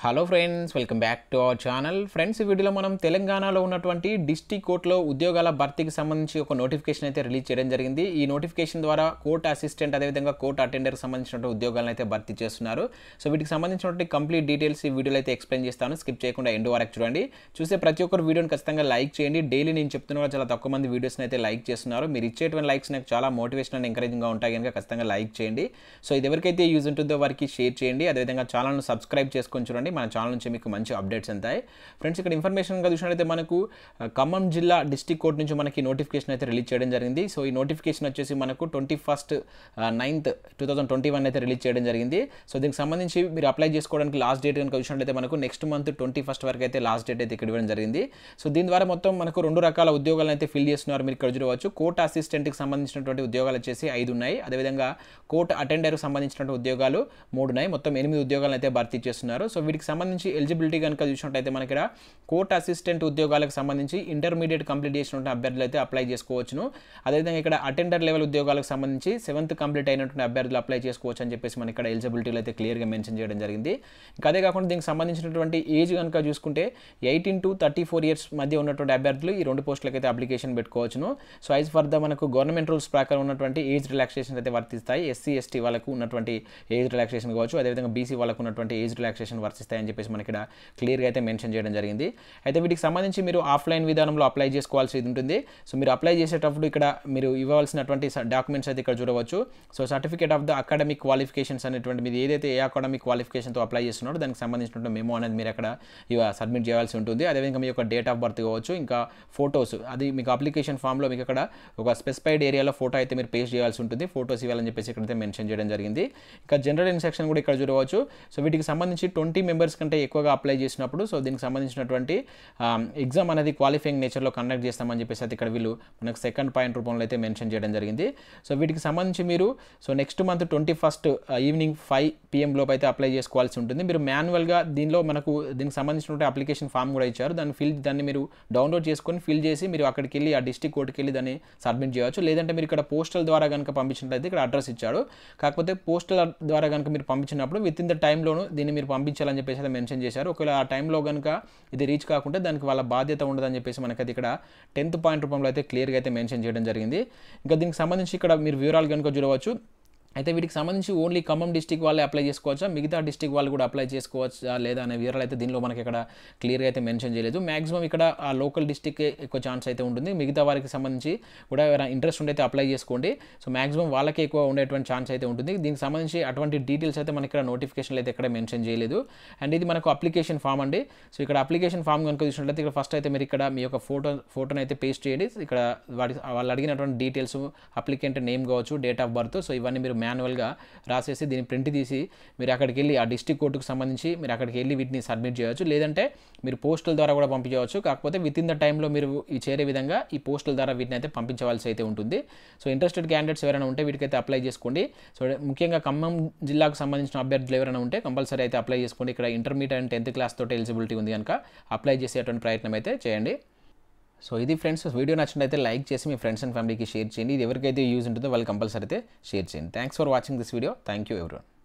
hello friends welcome back to our channel friends ఈ వీడియోలో మనం తెలంగాణలో ఉన్నటువంటి డిస్టిక్ కోర్టులో ఉద్యోగాల భర్తీకి సంబంధించి ఒక నోటిఫికేషన్ అయితే రిలీజ్ చేయడం జరిగింది ఈ నోటిఫికేషన్ ద్వారా కోర్ట్ అసిస్టెంట్ అదేవిధంగా కోర్ట్ అటెండర్కి సంబంధించినటువంటి ఉద్యోగాలను అయితే భర్తీ చేస్తున్నారు సో వీటికి సంబంధించినటువంటి కంప్లీట్ డీటెయిల్స్ ఈ వీడియోలో అయితే ఎక్స్ప్లెయిన్ చేస్తాను స్కిప్ చేయకుండా ఎండ్ వరకు చూడండి చూసే ప్రతి ఒక్కరు వీడియోని ఖచ్చితంగా లైక్ చేయండి డైలీ నేను చెప్తున్నా చాలా తక్కువ మంది వీడియోస్ని అయితే లైక్ చేస్తున్నారు మీరు ఇచ్చేటువంటి లైక్స్ నాకు చాలా మోటివేషన్ అండ్ ఎంకరేజింగ్గా ఉంటాయి కనుక ఖచ్చితంగా లైక్ చేయండి సో ఇది ఎవరికైతే యూజ్ ఉంటుందో వారికి షేర్ చేయండి అదేవిధంగా ఛానల్ను సబ్స్క్రైబ్ చేసుకొని చూడండి మన ఛానల్ నుంచి మీకు మంచి అప్డేట్స్ ఉంటాయి ఫ్రెండ్స్ ఇక్కడ ఇన్ఫర్మేషన్గా చూసినట్లయితే మనకు ఆ, ఖమ్మం జిల్లా డిస్టిక్ కోర్ట్ నుంచి మనకి నోటిఫికేషన్ అయితే రిలీజ్ చేయడం జరిగింది సో ఈ నోటిఫికేషన్ వచ్చేసి మనకు twenty first ninth two thousand twenty one అయితే రిలీజ్ చేయడం జరిగింది సో దీనికి సంబంధించి మీరు అప్లై చేసుకోవడానికి లాస్ట్ డేట్ కనుక చూసినట్లయితే మనకు నెక్స్ట్ మంత్ ట్వంటీ ఫస్ట్ వరకు అయితే లాస్ట్ డేట్ అయితే ఇక్కడ ఇవ్వడం జరిగింది సో దీని ద్వారా మొత్తం మనకు రెండు రకాల ఉద్యోగాలను అయితే ఫిల్ చేస్తున్నారు మీరు ఇక్కడ చూడవచ్చు కోర్ట్ అసిస్టెంట్కి సంబంధించినటువంటి ఉద్యోగాలు వచ్చేసి ఐదు ఉన్నాయి అదేవిధంగా కోర్ట్ అటెండర్కి సంబంధించినటువంటి ఉద్యోగాలు మూడు ఉన్నాయి మొత్తం ఎనిమిది ఉద్యోగాలను అయితే భర్తీ చేస్తున్నారు సో వీటికి సంబంధించి ఎలిజిబిలిటీ కనుక చూసినట్టయితే మనకి ఇక్కడ కోర్ట్ అసిస్టెంట్ ఉద్యోగాలకు సంబంధించి ఇంటర్మీడియట్ కంప్లీట్ చేసినటువంటి అభ్యర్థులు అయితే అప్లై చేసుకోవచ్చును అదేవిధంగా ఇక్కడ అటెండర్ లెవెల్ ఉద్యోగాలకు సంబంధించి సెవెంత్ కంప్లీట్ అయినటువంటి అభ్యర్థులు అప్లై చేసుకోవచ్చు అని చెప్పేసి మనకి ఇక్కడ ఎలిజిబిలిటీలో అయితే క్లియర్గా మెన్షన్ చేయడం జరిగింది ఇంకా అదే కాకుండా దీనికి సంబంధించినటువంటి ఏజ్ కనుక చూసుకుంటే eighteen to thirty four years మధ్య ఉన్నటువంటి అభ్యర్థులు ఈ రెండు పోస్టులకు అయితే అప్లికేషన్ పెట్టుకోవచ్చును సో ఐజ్ ఫర్ ద మనకు గవర్నమెంట్ రూల్స్ ప్రకారం ఉన్నటువంటి ఏజ్ రిలాక్సేషన్ అయితే వర్తిస్తాయి ఎస్సీ ఎస్టీ వాళ్ళకు ఉన్నటువంటి ఏజ్ రిలాక్సేషన్ కావచ్చు అదేవిధంగా బీసీ వాళ్ళకు ఉన్నటువంటి ఏజ్ రిలాక్సేషన్ వర్తిస్తాయని చెప్పేసి మనకి ఇక్కడ క్లియర్గా అయితే మెన్షన్ చేయడం జరిగింది అయితే వీటికి సంబంధించి మీరు ఆఫ్లైన్ విధానంలో అప్లై చేసుకోవాల్సి ఉంటుంది సో మీరు అప్లై చేసేటప్పుడు ఇక్కడ మీరు ఇవ్వాల్సినటువంటి డాక్యుమెంట్స్ అయితే ఇక్కడ చూడవచ్చు so certificate of the academic qualifications అనేటువంటి మీరు ఏదైతే ఏ అకాడమిక్ క్వాలిఫికేషన్తో అప్లై చేస్తున్నారో దానికి సంబంధించినటువంటి మెమో అనేది మీరు అక్కడ ఇవ సబ్మిట్ చేయాల్సి ఉంటుంది అదేవిధంగా మీ యొక్క డేట్ ఆఫ్ బర్త్ కావచ్చు ఇంకా ఫొటోస్ అది మీకు అప్లికేషన్ ఫామ్లో మీకు అక్కడ ఒక స్పెసిఫైడ్ ఏరియాలో ఫోటో అయితే మీరు పేస్ట్ చేయాల్సి ఉంటుంది ఫోటోస్ ఇవ్వాలని చెప్పేసి ఇక్కడైతే మెన్షన్ చేయడం జరిగింది ఇంకా జనరల్ ఇన్స్ట్రక్షన్ కూడా ఇక్కడ చూడవచ్చు సో వీటికి సంబంధించి ట్వంటీ మెంబర్స్ కంటే ఎక్కువగా అప్లై చేసినప్పుడు సో దీనికి సంబంధించినటువంటి ఎగ్జామ్ అనేది క్వాలిఫైయింగ్ నేచర్లో కండక్ట్ చేస్తామని చెప్పేసి అయితే ఇక్కడ వీళ్ళు మనకు సెకండ్ పాయింట్ రూపంలో అయితే మెన్షన్ చేయడం జరిగింది సో వీటికి సంబంధించి మీరు so next month twenty first evening five PM లోపు అయితే అప్లై చేసుకోవాల్సి ఉంటుంది మీరు మాన్యువల్గా దీనిలో మనకు దీనికి సంబంధించినటువంటి అప్లికేషన్ ఫామ్ కూడా ఇచ్చారు దాన్ని ఫిల్ దాన్ని మీరు డౌన్లోడ్ చేసుకొని ఫిల్ చేసి మీరు అక్కడికి వెళ్ళి ఆ డిస్టిక్ కోర్టుకి వెళ్ళి దాన్ని సబ్మిట్ చేయవచ్చు లేదంటే మీరు ఇక్కడ పోస్టల్ ద్వారా కనుక పంపించినట్లయితే ఇక్కడ అడ్రస్ ఇచ్చాడు కాకపోతే పోస్టల్ ద్వారా కనుక మీరు పంపించినప్పుడు విత్ ఇన్ ద టైంలోను దీన్ని మీరు పంపించాలని చెప్పేసి అయితే మెన్షన్ చేశారు ఒకవేళ ఆ టైంలో కనుక ఇది రీచ్ కాకుంటే దానికి వాళ్ళ బాధ్యత ఉండదని చెప్పేసి మనకి అది ఇక్కడ టెన్త్ పాయింట్ రూపంలో అయితే క్లియర్గా అయితే మెన్షన్ చేయడం జరిగింది ఇంకా దీనికి సంబంధించి ఇక్కడ మీరు వివరాలు కనుక చూడవచ్చు అయితే వీటికి సంబంధించి ఓన్లీ ఖమ్మం డిస్టిక్ వాళ్ళే అప్లై చేసుకోవచ్చా మిగతా డిస్టిక్ వాళ్ళు కూడా అప్లై చేసుకోవచ్చా లేదా అనే వివరాలు అయితే దీనిలో మనకి ఇక్కడ క్లియర్గా అయితే మెన్షన్ చేయలేదు మాక్సిమం ఇక్కడ ఆ లోకల్ డిస్టిక్ ఎక్కువ ఛాన్స్ అయితే ఉంటుంది మిగతా వారికి సంబంధించి కూడా ఎవరైనా ఇంట్రెస్ట్ ఉంటే అయితే అప్లై చేసుకోండి సో మాక్సిమం వాళ్ళకే ఎక్కువ ఉండేటువంటి ఛాన్స్ అయితే ఉంటుంది దీనికి సంబంధించి అటువంటి డీటెయిల్స్ అయితే మనకి ఇక్కడ నోటిఫికేషన్లు అయితే ఎక్కడ మెన్షన్ చేయలేదు అండ్ ఇది మనకు అప్లికేషన్ ఫామ్ అండి సో ఇక్కడ అప్లికేషన్ ఫామ్ కనుక చూసినట్లయితే ఇక్కడ ఫస్ట్ అయితే మీరు ఇక్కడ మీ యొక్క ఫోటో ఫోటోని అయితే పేస్ట్ చేయండి ఇక్కడ వాటి వాళ్ళు అడిగినటువంటి డీటెయిల్స్ అప్లికెంట్ నేమ్ కావచ్చు డేట్ ఆఫ్ బర్త్ సో ఇవన్నీ మీరు మాన్యువల్గా రాసేసి దీన్ని ప్రింట్ తీసి మీరు అక్కడికి వెళ్ళి ఆ డిస్టిక్ కోర్టుకు సంబంధించి మీరు అక్కడికి వెళ్ళి వీటిని సబ్మిట్ చేయవచ్చు లేదంటే మీరు పోస్టల్ ద్వారా కూడా పంపించవచ్చు కాకపోతే విత్ ఇన్ ద టైంలో మీరు ఈ చేరే విధంగా ఈ పోస్టల్ ద్వారా వీటిని అయితే పంపించవలసి అయితే ఉంటుంది సో ఇంట్రెస్టెడ్ క్యాండిడేట్స్ ఎవరైనా ఉంటే వీటికైతే అప్లై చేసుకోండి సో ముఖ్యంగా ఖమ్మం జిల్లాకు సంబంధించిన అభ్యర్థులు ఎవరైనా ఉంటే కంపల్సరీ అయితే అప్లై చేసుకోండి ఇక్కడ ఇంటర్మీడియట్ అండ్ టెన్త్ క్లాస్ తోటి ఎలిజిబిలిటీ ఉంది కనుక అప్లై చేసేటువంటి ప్రయత్నం అయితే చేయండి సో ఇది ఫ్రెండ్స్ వీడియో నచ్చినట్లయితే లైక్ చేసి మీ ఫ్రెండ్స్ అండ్ ఫ్యామిలీకి షేర్ చేయండి ఇది ఎవరికైతే యూజ్ ఉంటుందో వాళ్ళు కంపల్సరీ అయితే షేర్ చేయండి thanks for watching this video thank you ఎవరి